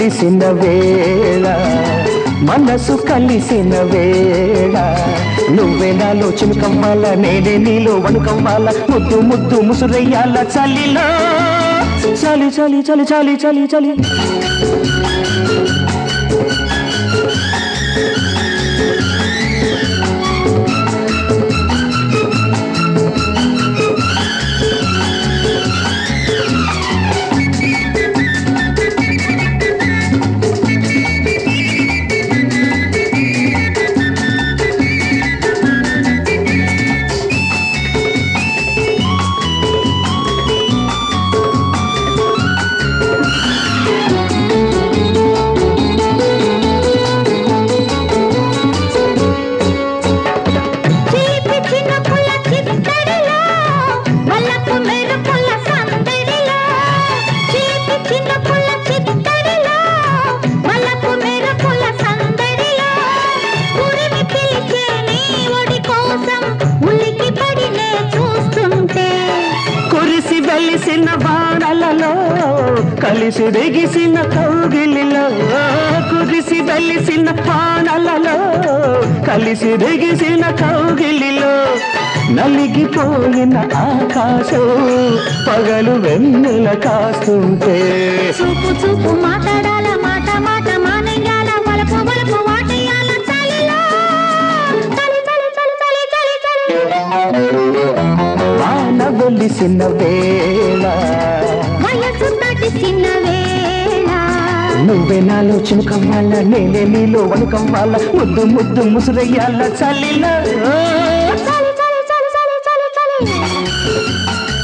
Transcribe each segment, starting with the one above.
విరిసిన వేళ మనసు కలిసిన వేళ నువ్వే నాలో చినుకవ్వాల నేనే నీలో వణుకవ్వాల ముద్దు ముద్దు ముసురయ్యాల చలిలో చలి చలి చలి చలి చలి చలి చిలిపి చినుకుల చిత్తడిలో, వలపు మెరుపుల సందడిలో. చిలిపి చినుకుల చిత్తడిలో, వలపు మెరుపుల సందడిలో. ఉరిమి పిలిచే నీ ఒడి కోసం ఉలిక్కిపడి నే చూస్తుంటే కురిసి వెలిసిన వానలలో కలిసి దిగిసిన కౌగిలిలో కురిసి వెలిసిన వానలలో కలిసి దిగిసిన కౌగిలిలో నలిగిపోయిన ఆకాశం పగలు వెన్నెల కాస్తుంటే చూపు చూపు మాట్లాడాల మాట మాట మానేయాల వలపు వలపు వాటేయాల చలిలో చలి చలి చలి చలి చలి చలి వాన వెలిసిన వేళ వయసు తడిసిన వేళ నువ్వే నాలో చినుకవ్వాల నేనే నీలో వణుకవ్వాల ముద్దు ముద్దు ముసురయ్యాల చలిలో చలి చలి చలి చలి చలి చలి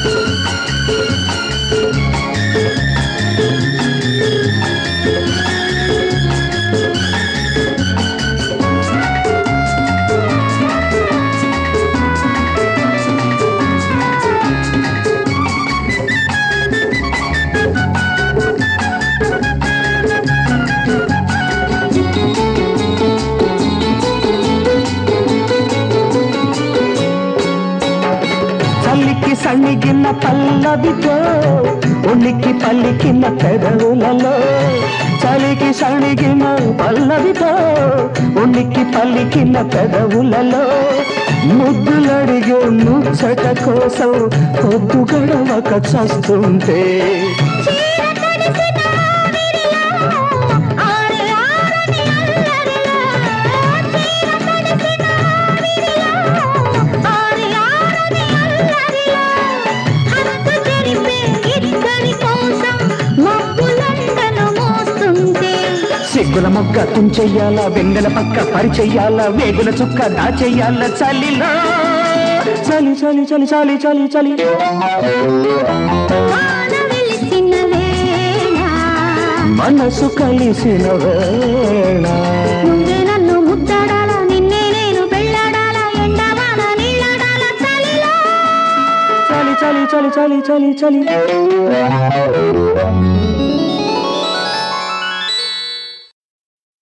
చల్లికి సణిగిన పల్లవితో ఉనికి పల్లికిన పెదవులలో చలికి సణిగిన పల్లవితో ఉనికి పల్లికిన పెదవులలో ముద్దులడిగే ముచ్చట కోసం పొద్దు గడవక చస్తుంటే చీర తడిసిన ఆవిరిలో, ఆరి ఆరని అల్లరిలో. చీర తడిసిన ఆవిరిలో, ఆరి ఆరని అల్లరిలో. హద్దు జరిపే ఇద్దరి కోసం మబ్బులంటను మోస్తుంటే సిగ్గుల మొగ్గ తుంచెయ్యాల వెన్నెల పక్క పరిచెయ్యాల వేగుల చుక్క దాచెయ్యాల చలిలో చలి చలి చలి చలి చలి చలి వాన వెలిసిన వేళ మనసు కలిసిన వేళ నువ్వే నన్ను ముద్దాడాల నిన్నే నేను పెళ్ళాడాల ఎండవాన నీళ్ళాడాల చలిలో చలి చలి చలి చలి చలి చలి